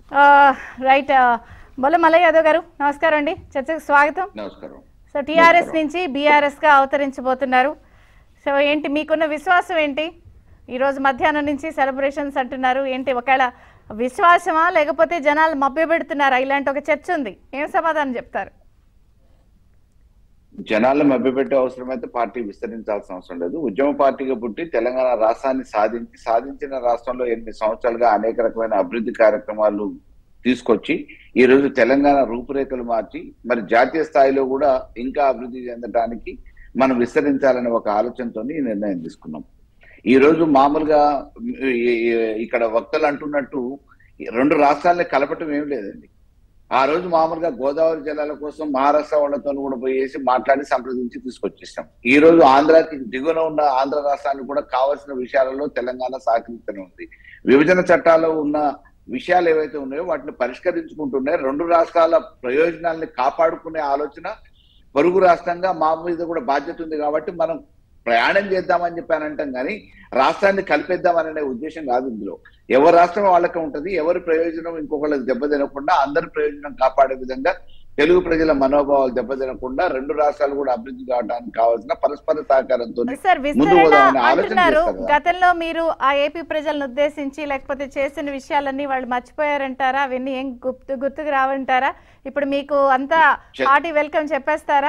Right Bolla Mallayya Yadav గారు నమస్కారం అండి చర్చకు స్వాగతం నమస్కారం సో టీఆర్ఎస్ నుంచి బీఆర్ఎస్గా అవతరించబోతున్నారు సో ఏంటి మీకున్న విశ్వాసం ఏంటి ఈరోజు మధ్యాహ్నం నుంచి సెలబ్రేషన్స్ అంటున్నారు ఏంటి ఒకవేళ విశ్వాసమా లేకపోతే జనాలు మభ్యపెడుతున్నారా ఇలాంటి ఒక చర్చ ఉంది ఏం సమాధానం చెప్తారు జనాలను మభ్యపెట్టే అవసరం అయితే పార్టీ విస్తరించాల్సిన అవసరం లేదు ఉద్యమ పార్టీగా పుట్టి తెలంగాణ రాష్ట్రాన్ని సాధించి సాధించిన రాష్ట్రంలో ఎనిమిది సంవత్సరాలుగా అనేక రకమైన అభివృద్ధి కార్యక్రమాలు తీసుకొచ్చి ఈ రోజు తెలంగాణ రూపురేఖలు మార్చి మరి జాతీయ స్థాయిలో కూడా ఇంకా అభివృద్ధి చెందడానికి మనం విస్తరించాలనే ఒక ఆలోచనతో ఈ నిర్ణయం తీసుకున్నాం ఈ రోజు మామూలుగా ఈ- ఈ- ఇక్కడ వక్తలు అంటున్నట్టు ఈ రెండు రాష్ట్రాలని కలపటం ఏం లేదండి ఆ రోజు మామూలుగా గోదావరి జిల్లాల కోసం మహారాష్ట్ర వాళ్ళతో కూడా పోయేసి మాట్లాడి సంప్రదించి తీసుకొచ్చేసాం ఈ రోజు ఆంధ్రాకి దిగువన ఉన్న ఆంధ్ర రాష్ట్రానికి కూడా కావాల్సిన విషయాలలో తెలంగాణ సహకరిస్తూనే ఉంది విభజన చట్టాల్లో ఉన్న విషయాలు ఏవైతే ఉన్నాయో వాటిని పరిష్కరించుకుంటున్నాయి రెండు రాష్ట్రాల ప్రయోజనాల్ని కాపాడుకునే ఆలోచన పొరుగు రాష్ట్రంగా మా మీద కూడా బాధ్యత ఉంది కాబట్టి మనం ప్రయాణం చేద్దామని చెప్పి అని అంటాం కానీ రాష్ట్రాన్ని కలిపేద్దామనే ఉద్దేశం కాదు ఇందులో ఎవరి రాష్ట్రం వాళ్ళకే ఉంటది ఎవరి ప్రయోజనం ఇంకొకళ్ళకి దెబ్బతినకుండా అందరి ప్రయోజనం కాపాడే విధంగా తెలుగు ప్రజల మనోభావాలు దెబ్బతినకుండా రెండు రాష్ట్రాలు కూడా అభివృద్ధి కావడానికి కావాల్సిన పరస్పర సహకారంతో సార్ ముందు విస్తరణ పోదామనే ఆలోచన అంటున్నారు చేస్తారు కదా. గతంలో మీరు ఆ ఏపీ ప్రజలను ఉద్దేశించి లేకపోతే చేసిన విషయాలన్నీ వాళ్ళు మర్చిపోయారంటారా అవన్నీ ఏం గుర్తు గుర్తుకు రావంటారా ఇప్పుడు మీకు అంతా చె- హార్టీ వెల్కమ్ చెప్పేస్తారా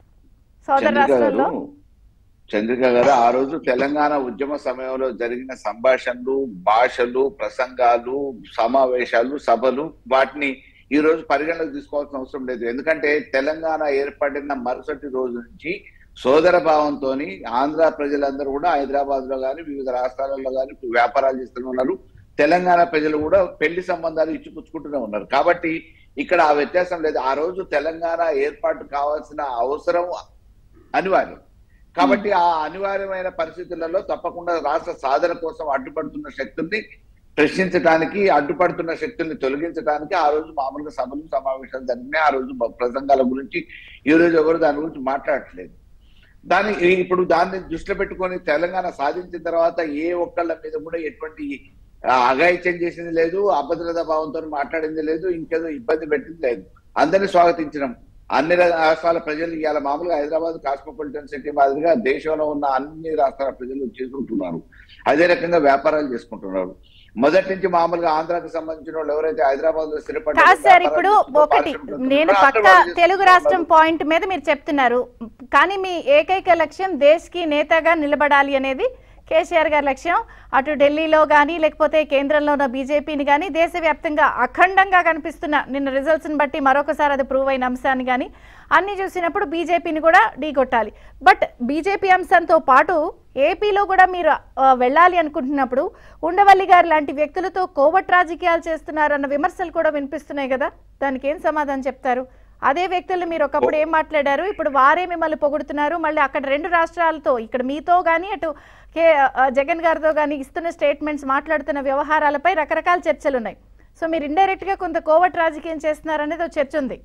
సోదర చంద్రిక రాష్ట్రంలో గారు చంద్రిక గారు ఆ రోజు తెలంగాణ ఉద్యమ సమయంలో జరిగిన సంభాషణలు భాషలు ప్రసంగాలు సమావేశాలు సభలు వాటిని ఈ రోజు పరిగణలోకి తీసుకోవాల్సిన అవసరం లేదు ఎందుకంటే తెలంగాణ ఏర్పడిన మరుసటి రోజు నుంచి సోదర భావంతో ఆంధ్ర ప్రజలందరూ కూడా హైదరాబాద్ లో కానీ వివిధ రాష్ట్రాలలో కానీ వ్యాపారాలు చేస్తూనే ఉన్నారు తెలంగాణ ప్రజలు కూడా పెళ్లి సంబంధాలు ఇచ్చిపుచ్చుకుంటూనే ఉన్నారు కాబట్టి ఇక్కడ ఆ వ్యత్యాసం లేదు ఆ రోజు తెలంగాణ ఏర్పాటు కావాల్సిన అవసరం అనివార్యం కాబట్టి ఆ అనివార్యమైన పరిస్థితులలో తప్పకుండా రాష్ట్ర సాధన కోసం అడ్డుపడుతున్న శక్తుల్ని ప్రశ్నించడానికి అడ్డుపడుతున్న శక్తుల్ని తొలగించడానికి ఆ రోజు మామూలుగా సభలు సమావేశాలు జరిగినాయి ఆ రోజు బ- ప్రసంగాల గురించి ఈ రోజు ఎవరు దాని గురించి మాట్లాడట్లేదు దాని ఈ- ఇప్పుడు దాన్ని దృష్టిలో పెట్టుకొని తెలంగాణ సాధించిన తర్వాత ఏ ఒక్కళ్ళ మీద కూడా ఎటువంటి ఆ, అఘాయిత్యం చేసింది లేదు అభద్రతా భావంతో మాట్లాడింది లేదు ఇంకేదో ఇబ్బంది పెట్టింది లేదు అందరినీ స్వాగతించడం అన్ని రాష్ట్రాల ప్రజలు ఇవాళ మామూలుగా హైదరాబాద్ కాస్మోపాలిటన్ సిటీ మాదిరిగా దేశంలో ఉన్న అన్ని రాష్ట్రాల ప్రజలు చేసుకుంటున్నారు అదే రకంగా వ్యాపారాలు చేసుకుంటున్నారు మొదటి నుంచి మామూలుగా ఆంధ్రాకి సంబంధించిన వాళ్ళు ఎవరైతే హైదరాబాద్ లో స్థిరపడ్డారో, కాదు సార్ వ్యాపారాలు ఇప్పుడు చేసుకుంటూ ఒకటి పారిశ్రామిక నేను ఉద్యోగులు పక్క అందరూ వాళ్ళు తెలుగు రాష్ట్రం చేసుకుంటున్నారు. పాయింట్ మీద మీరు చెప్తున్నారు కానీ మీ ఏకైక లక్ష్యం దేశ్కి నేతగా నిలబడాలి అనేది కేసీఆర్ గారి లక్ష్యం అటు ఢిల్లీలో కానీ లేకపోతే కేంద్రంలో ఉన్న బీజేపీని కానీ దేశవ్యాప్తంగా అఖండంగా కనిపిస్తున్న నిన్న రిజల్ట్స్ని బట్టి మరొకసారి అది ప్రూవ్ అయిన అంశాన్ని కానీ అన్ని చూసినప్పుడు బీజేపీని కూడా ఢీకొట్టాలి బట్ బీజేపీ అంశంతో పాటు ఏపీలో కూడా మీరు ఆ, వెళ్ళాలి అనుకుంటున్నప్పుడు ఉండవల్లి గారు లాంటి వ్యక్తులతో కోవట్ రాజకీయాలు చేస్తున్నారు అన్న విమర్శలు కూడా వినిపిస్తున్నాయి కదా దానికి ఏం సమాధానం చెప్తారు అదే వ్యక్తులు మీరు ఒకప్పుడు ఏం మాట్లాడారు ఇప్పుడు వారే మిమ్మల్ని పొగుడుతున్నారు మళ్ళీ అక్కడ రెండు రాష్ట్రాలతో ఇక్కడ మీతో కానీ అటు కే ఆ, జగన్ గారితో కానీ ఇస్తున్న స్టేట్మెంట్స్ మాట్లాడుతున్న వ్యవహారాలపై రకరకాల చర్చలు ఉన్నాయి సో మీరు ఇండైరెక్ట్ గా కొంత కోవట్ రాజకీయం చేస్తున్నారు అనేది ఒక చర్చ ఉంది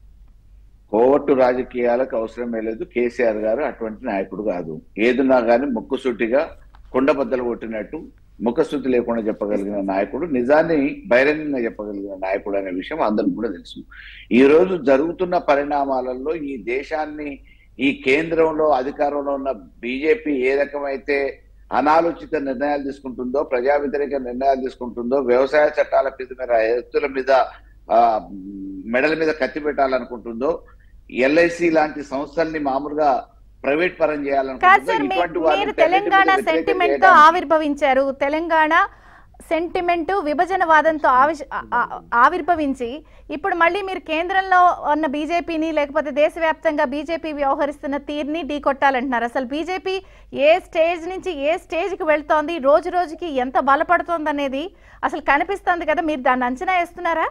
కోవట్టు రాజకీయాలకు అవసరమే లేదు కేసీఆర్ గారు అటువంటి నాయకుడు కాదు ఏదున్నా కానీ ముక్కుసూటిగా కుండబద్దలు కొట్టినట్టు ముఖస్థుతి లేకుండా చెప్పగలిగిన నాయకుడు నిజాన్ని బహిరంగంగా చెప్పగలిగిన నాయకుడు అనే విషయం అందరికి కూడా తెలుసు ఈ రోజు జరుగుతున్న పరిణామాలలో ఈ దేశాన్ని ఈ కేంద్రంలో అధికారంలో ఉన్న బీజేపీ ఏ రకమైతే అనాలోచిత నిర్ణయాలు తీసుకుంటుందో ప్రజా వ్యతిరేక నిర్ణయాలు తీసుకుంటుందో వ్యవసాయ చట్టాల మీద మీద ఎత్తుల మీద ఆ, మెడల మీద కత్తి పెట్టాలనుకుంటుందో ఎల్ఐసి లాంటి సంస్థల్ని మామూలుగా ప్రైవేట్ పరం కాదు చేయాలనుకుంటుందో సార్ మీ- ఇటువంటి మీరు వారిని తెలంగాణ వ్యతిరేకం సెంటిమెంట్ తో చేయడానికి ఆవిర్భవించారు తెలంగాణ సెంటిమెంట్ విభజనవాదంతో ఆవిష్ ఆ- ఆ- ఆవిర్భవించి ఇప్పుడు మళ్ళీ మీరు కేంద్రంలో ఉన్న బీజేపీని లేకపోతే దేశవ్యాప్తంగా బీజేపీ వ్యవహరిస్తున్న తీరుని ఢీకొట్టాలంటున్నారు అసలు బీజేపీ ఏ స్టేజ్ నుంచి ఏ స్టేజ్కి వెళ్తోంది రోజు రోజుకి ఎంత బలపడుతోంది అనేది అసలు కనిపిస్తోంది కదా మీరు దాన్ని అంచనా వేస్తున్నారా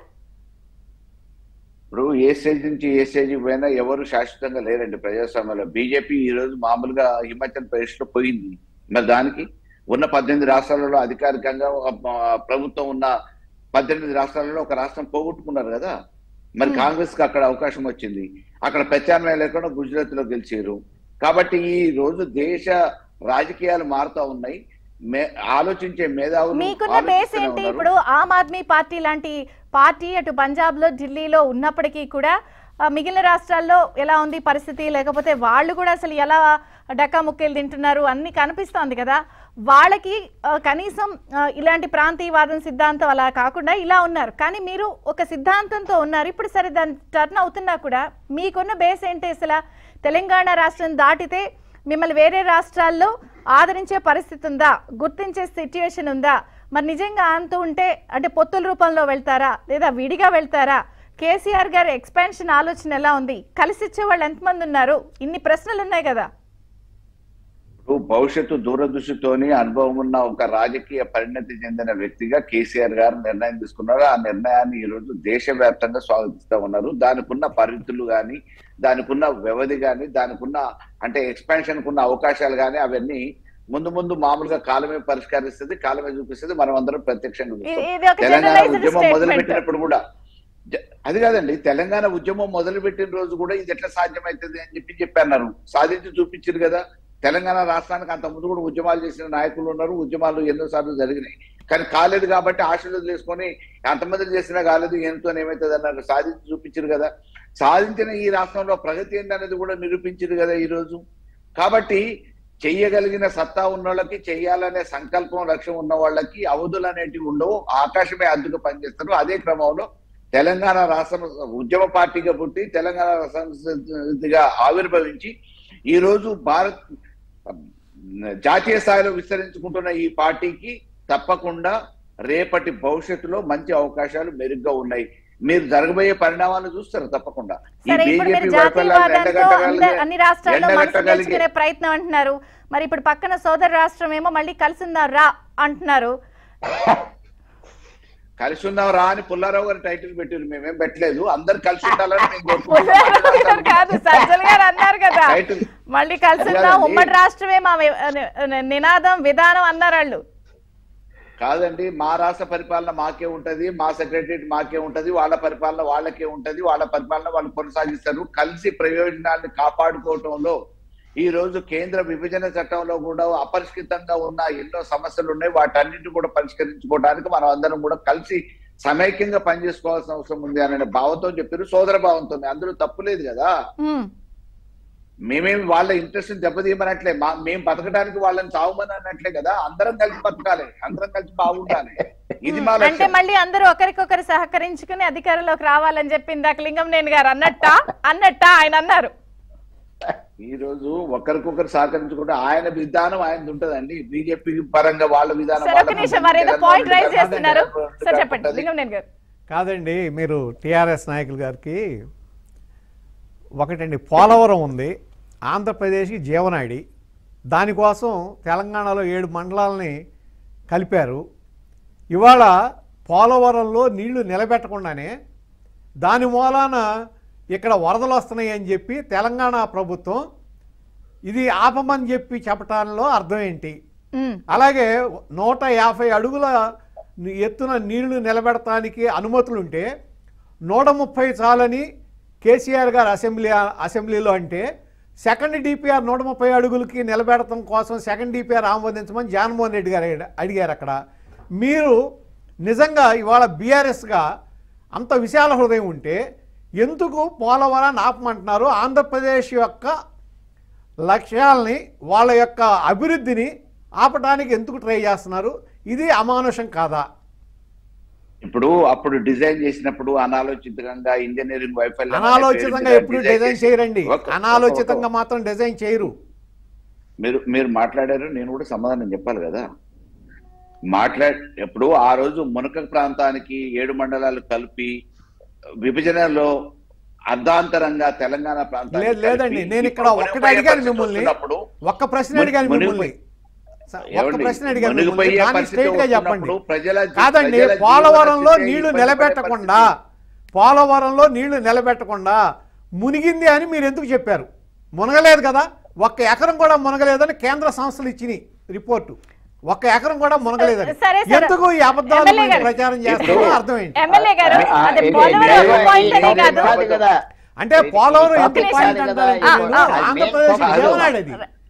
ఇప్పుడు ఏ స్టేజ్ నుంచి ఏ స్టేజ్ పోయినా ఎవరు శాశ్వతంగా లేరండి ప్రజాస్వామ్యంలో బీజేపీ ఈ రోజు మామూలుగా హిమాచల్ ప్రదేశ్ లో పోయింది మరి దానికి ఉన్న పద్దెనిమిది రాష్ట్రాలలో అధికారికంగా ఆ, ప్రభుత్వం ఉన్న పద్దెనిమిది రాష్ట్రాలలో ఒక రాష్ట్రం పోగొట్టుకున్నారు కదా మరి Hmm. కాంగ్రెస్ కి అక్కడ అవకాశం వచ్చింది అక్కడ ప్రత్యామ్నాయం లేకుండా గుజరాత్ లో గెలిచారు కాబట్టి ఈ రోజు దేశ రాజకీయాలు మారుతా ఉన్నాయి మే ఆలోచించే మేధావులు మీకున్న బేస్ ఆలోచిస్తూనే ఏంటి ఉన్నారు. ఇప్పుడు ఆమ్ ఆద్మీ పార్టీ లాంటి పార్టీ అటు పంజాబ్ లో ఢిల్లీలో ఉన్నప్పటికీ కూడా ఆ, మిగిలిన రాష్ట్రాల్లో ఎలా ఉంది పరిస్థితి లేకపోతే వాళ్ళు కూడా అసలు ఎలా డక్కా ముక్కలు తింటున్నారు అన్ని కనిపిస్తోంది కదా వాళ్ళకి ఆ, కనీసం ఆ, ఇలాంటి ప్రాంతీయవాదం సిద్ధాంతం అలా కాకుండా ఇలా ఉన్నారు కానీ మీరు ఒక సిద్ధాంతంతో ఉన్నారు ఇప్పుడు సరే దాని టర్న్ అవుతున్నా కూడా మీకున్న బేస్ ఏంటి అసలు తెలంగాణ రాష్ట్రం దాటితే మిమ్మల్ని వేరే రాష్ట్రాల్లో ఆదరించే పరిస్థితి ఉందా గుర్తించే సిచ్యుయేషన్ ఉందా మరి నిజంగా అంతూ ఉంటే అంటే పొత్తుల రూపంలో వెళ్తారా లేదా విడిగా వెళ్తారా కేసీఆర్ గారి ఎక్స్పాన్షన్ ఆలోచన ఎలా ఉంది కలిసి ఇచ్చే వాళ్ళు ఎంతమంది ఉన్నారు ఇన్ని ప్రశ్నలు ఉన్నాయి కదా ఇప్పుడు భవిష్యత్తు దూరదృష్టితోని అనుభవం ఉన్న ఒక రాజకీయ పరిణతి చెందిన వ్యక్తిగా కేసీఆర్ గారు నిర్ణయం తీసుకున్నారు ఆ నిర్ణయాన్ని ఈ రోజు దేశవ్యాప్తంగా స్వాగతిస్తా ఉన్నారు దానికి ఉన్న పరిస్థితులు కానీ దానికి ఉన్న వ్యవధి కానీ దానికి ఉన్న అంటే ఎక్స్పాన్షన్ ఉన్న అవకాశాలు కానీ అవన్నీ ముందు ముందు మామూలుగా కాలమే పరిష్కరిస్తుంది కాలమే చూపిస్తుంది మనం అందరం ప్రత్యక్షంగా ఇ- చూస్తాం ఇది ఒక తెలంగాణ జనరలైజ్డ్ ఉద్యమం మొదలు స్టేట్మెంట్ పెట్టినప్పుడు కూడా జ- అది కాదండి తెలంగాణ ఉద్యమం మొదలు పెట్టిన రోజు కూడా ఇది ఎట్లా సాధ్యమవుతుంది అని చెప్పి చెప్పన్నారు సాధించి చూపించారు కదా తెలంగాణ రాష్ట్రానికి అంత ముందు కూడా ఉద్యమాలు చేసిన నాయకులు ఉన్నారు ఉద్యమాలు ఎన్నో సార్లు జరిగినాయి కానీ కాలేదు కాబట్టి ఆశలు తీసుకొని అంతమంది చేసినా కాలేదు ఎంతో ఏమవుతుంది అన్నారు సాధించి చూపించారు కదా సాధించిన ఈ రాష్ట్రంలో ప్రగతి ఏంటనేది కూడా నిరూపించారు కదా ఈ రోజు కాబట్టి చెయ్యగలిగిన సత్తా ఉన్న వాళ్ళకి చెయ్యాలనే సంకల్పం లక్ష్యం ఉన్న వాళ్ళకి అవధులు అనేటివి ఉండవు ఆకాశమే అద్దుగా పనిచేస్తారు అదే క్రమంలో తెలంగాణ రాష్ట్రం ఉద్యమ పార్టీగా పుట్టి తెలంగాణ రాష్ట్రంగా ఆవిర్భవించి ఈ రోజు భారత్ జాతీయ స్థాయిలో విస్తరించుకుంటున్న ఈ పార్టీకి తప్పకుండా రేపటి భవిష్యత్తులో మంచి అవకాశాలు మెరుగ్గా ఉన్నాయి మీరు జరగబోయే పరిణామాలు చూస్తారు తప్పకుండా ఈ సరే ఇప్పుడు మీరు బీజేపీ వైఫల్యాలను జాతీయవాదంతో అంద- ఎండగట్టగలిగే- అన్ని రాష్ట్రాల్లో మనసు ఎండగట్టగలిగే గెలుచుకునే ప్రయత్నం అంటున్నారు మరి ఇప్పుడు పక్కన సోదర రాష్ట్రం ఏమో మళ్ళీ కలిసి రా అంటున్నారు కలిసి ఉన్నాం రా అని పుల్లారావు గారు టైటిల్ పెట్టారు మేమేం పెట్టలేదు అందరు కలిసి ఉండాలని మేము పుల్లారావు గారు కోరుకుంటున్నాం. కాదు సజ్జల్ గారు అన్నారు కదా టైటిల్ మళ్ళీ కలిసి ఉందాం కాదండి. ఉమ్మడి రాష్ట్రమే మా వి- ని- నినాదం విధానం అన్నారు వాళ్ళు కాదండి మా రాష్ట్ర పరిపాలన మాకే ఉంటది మా సెక్రటరియట్ మాకే ఉంటది వాళ్ళ పరిపాలన వాళ్ళకే ఉంటది వాళ్ళ పరిపాలన వాళ్ళు కొనసాగిస్తారు కలిసి ప్రయోజనాన్ని కాపాడుకోవటంలో ఈ రోజు కేంద్ర విభజన చట్టంలో కూడా అపరిష్కృతంగా ఉన్న ఎన్నో సమస్యలు ఉన్నాయి వాటన్నిటి కూడా పరిష్కరించుకోవడానికి మనం అందరం కూడా కలిసి సమైక్యంగా పనిచేసుకోవాల్సిన అవసరం ఉంది అనే భావంతో చెప్పారు సోదర భావంతో అందులో తప్పు లేదు కదా ఉమ్. మేమేమి వాళ్ళ ఇంట్రెస్ట్ దెబ్బతీయమనట్లే మా మేము బతకడానికి వాళ్ళని చావమని అన్నట్లే కదా అందరం కలిసి బతకాలి అందరం కలిసి బాగుండాలి ఇది మా అంటే లక్ష్యం మళ్ళీ అందరూ ఒకరికొకరు సహకరించుకుని అధికారంలోకి రావాలని చెప్పి ఇందాక లింగంనేని గారు అన్నట్ట అన్నట్ట ఆయన అన్నారు ఈ రోజు ఒకరికొకరు సహకరించుకుంటే ఆయన విధానం ఆయన ఉంటదండి బీజేపీ పరంగా వాళ్ళ విధానం సార్ వాళ్ళ ఒక నిమిషం పద్ధతి, మరి ఏదో జగన్మోహన్ పాయింట్ రెడ్డి రైజ్ గారు చేస్తున్నారు జగన్మోహన్ రెడ్డి సార్ గారు చెప్పండి ఉంటది. లింగంనేని గారు కాదండి మీరు టీఆర్ఎస్ నాయకులు గారికి ఒకటండి పోలవరం ఉంది ఆంధ్రప్రదేశ్కి జీవనాడి దానికోసం తెలంగాణలో ఏడు మండలాలని కలిపారు ఇవాళ పోలవరంలో నీళ్లు నిలబెట్టకుండానే దాని మూలాన ఇక్కడ వరదలు వస్తున్నాయి అని చెప్పి తెలంగాణ ప్రభుత్వం ఇది ఆపమని చెప్పి చెప్పటానికి అర్థం ఏంటి ఉమ్. అలాగే నూట యాభై అడుగుల ఎత్తున నీళ్లు నిలబెడటానికి అనుమతులుంటే నూట ముప్పై చాలని కేసీఆర్ గారు అసెంబ్లీ అసెంబ్లీలో అంటే సెకండ్ డిపిఆర్ నూట ముప్పై అడుగులకి నిలబెడటం కోసం సెకండ్ డిపిఆర్ ఆమోదించమని జగన్మోహన్ రెడ్డి గారు అడిగాడు- అడిగారు అక్కడ మీరు నిజంగా ఇవాళ బీఆర్ఎస్గా అంత విశాల హృదయం ఉంటే ఎందుకు పోలవరాన్ని ఆపమంటున్నారు ఆంధ్రప్రదేశ్ యొక్క లక్ష్యాలని వాళ్ళ యొక్క అభివృద్ధిని ఆపడానికి ఎందుకు ట్రై చేస్తున్నారు ఇది అమానుషం కాదా ఇప్పుడు అప్పుడు డిజైన్ చేసినప్పుడు అనాలోచితంగా ఇంజనీరింగ్ వైఫల్యం అనే అనాలోచితంగా పేరు మీద ఎప్పుడు డిజైన్ డిజైన్ చేసి- చేయరండి ఒక- అనాలోచితంగా మాత్రం డిజైన్ చేయరు మీరు మీరు మాట్లాడారు నేను కూడా సమాధానం చెప్పాలి కదా మాట్లాడ ఎప్పుడు ఆ రోజు మునక ప్రాంతానికి ఏడు మండలాలు కలిపి విభజనలో అర్ధాంతరంగా తెలంగాణ ప్రాంతానికి లేదు లేదండి కలిపి నేను ఇక్కడ ఇప్పుడు ఒక్కటి మునిగిపోయే అడిగాను పరిస్థితి మిమ్మల్ని వస్తున్నప్పుడు ఒక్క ప్రశ్న ముని- అడిగాను మిమ్మల్ని మునిగిపోయి- స- ఒక్క ఏమండి? ప్రశ్న అడిగాను మిమ్మల్ని మునిగిపోయే దాన్ని పరిస్థితి స్ట్రైట్ గా చెప్పండి వస్తున్నప్పుడు ప్రజల జీ- కాదండి ప్రజల జీవన పోలవరంలో స్థితి నీళ్లు ఇబ్బంది పడే నిలబెట్టకుండా పరిస్థితి. పోలవరంలో నీళ్లు నిలబెట్టకుండా మునిగింది అని మీరు ఎందుకు చెప్పారు మునగలేదు కదా ఒక్క ఎకరం కూడా మునగలేదని కేంద్ర సంస్థలు ఇచ్చినాయి రిపోర్టు ఒక్క ఎకరం కూడా మునగలేదని సరే, సరే. ఎందుకు ఈ అబద్ధాలు ఎమ్మెల్యే మీరు గారు. ప్రచారం చేస్తారో ఇప్పుడు- అర్థం ఏంటి ఎమ్మెల్యే గారు ఆ, అదే ఇది- పోలవరం ఇది- ఒక పాయింట్ అనే కాదు ఇది- అంటే పోలవరం ఒక్క ఎందుకు నిమిషం. పాయింట్ అంటారంటే ఆ, మీరు ఆ, ఆంధ్రప్రదేశ్ మేము- జీవనాడి అది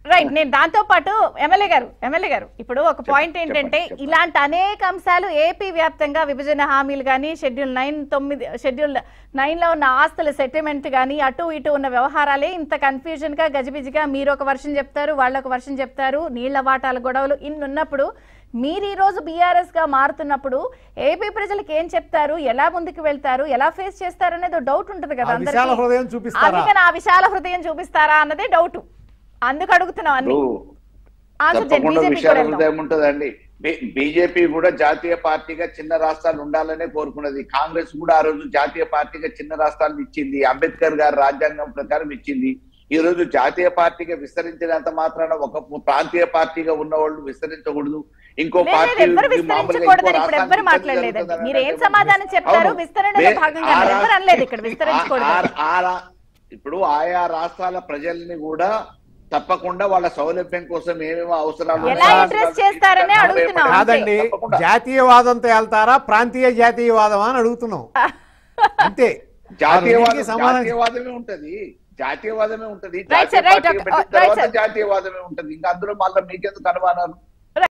రైట్ నేను దాంతో పాటు ఎమ్మెల్యే గారు ఎమ్మెల్యే గారు ఇప్పుడు ఒక పాయింట్ చెప్పండి, ఏంటంటే చెప్పండి. ఇలాంటి అనేక అంశాలు ఏపీ వ్యాప్తంగా విభజన హామీలు కానీ షెడ్యూల్ నైన్ తొమ్మిది షెడ్యూల్ నైన్ లో ఉన్న ఆస్తుల సెటిల్మెంట్ కానీ అటు ఇటు ఉన్న వ్యవహారాలే ఇంత కన్ఫ్యూజన్ గా గజిబిజిగా మీరు ఒక వర్షం చెప్తారు వాళ్ళు ఒక వర్షం చెప్తారు నీళ్ల వాటాల గొడవలు ఇన్ని ఉన్నప్పుడు మీరు ఈ రోజు బీఆర్ఎస్ గా మారుతున్నప్పుడు ఏపీ ప్రజలకు ఏం చెప్తారు ఎలా ముందుకు వెళ్తారు ఎలా ఫేస్ చేస్తారు అనేది డౌట్ ఉంటుంది కదా ఆ విశాల అందరికీ హృదయం చూపిస్తారా అందుకని ఆ విశాల హృదయం చూపిస్తారా అన్నదే డౌట్ అందుకు అడుగుతున్నాం అన్ని ఇప్పుడు ఆన్సర్ చేయండి తప్పకుండా బీజేపీ విశాల కూడా వెళ్దాం. హృదయం ఉంటుందండి బీజేపీ కూడా జాతీయ పార్టీగా చిన్న రాష్ట్రాలు ఉండాలనే కోరుకున్నది కాంగ్రెస్ కూడా ఆ రోజు జాతీయ పార్టీగా చిన్న రాష్ట్రాలను ఇచ్చింది అంబేద్కర్ గారు రాజ్యాంగం ప్రకారం ఇచ్చింది ఈ రోజు జాతీయ పార్టీగా విస్తరించినంత మాత్రాన ఒక ప్రాంతీయ పార్టీగా ఉన్న వాళ్ళు విస్తరించకూడదు ఇంకో లేదు, పార్టీ లేదు, ఎవ్వరు మామూలుగా విస్తరించకూడదని ఇంకో ఇప్పుడు రాష్ట్రానికి ఎవ్వరు ఇబ్బంది మాట్లాడలేదండి జరుగుతుందని మీరు ఏం అంటే సమాధానం చెప్తారు అవును. విస్తరణలో వే- భాగంగా ఆ రా- ఎవరు అనలేదు ఇక్కడ విస్తరించకూడదు ఆ- ఆ రా- ఇప్పుడు ఆయా రాష్ట్రాల ప్రజల్ని కూడా తప్పకుండా వాళ్ళ సౌలభ్యం కోసం ఏమేమి అవసరాలు ఎలా ఉన్నాయో address చేస్తారనే నలభై అడుగుతున్నాం. ఒకటి కాదండి తప్పకుండా. జాతీయవాదంతో వెళ్తారా ప్రాంతీయ జాతీయవాదమా అని అడుగుతున్నాం అంతే జాతీయవాదం దీనికి సమాధానం జాతీయవాదమే ఉంటది జాతీయవాదమే ఉంటది Right, sir, జాతీయ right, పార్టీకి okay. పెట్టిన Oh, right, తర్వాత sir. జాతీయవాదమే ఉంటది ఇంకా అందులో మళ్ళీ మీకెందుకు అనుమానాలు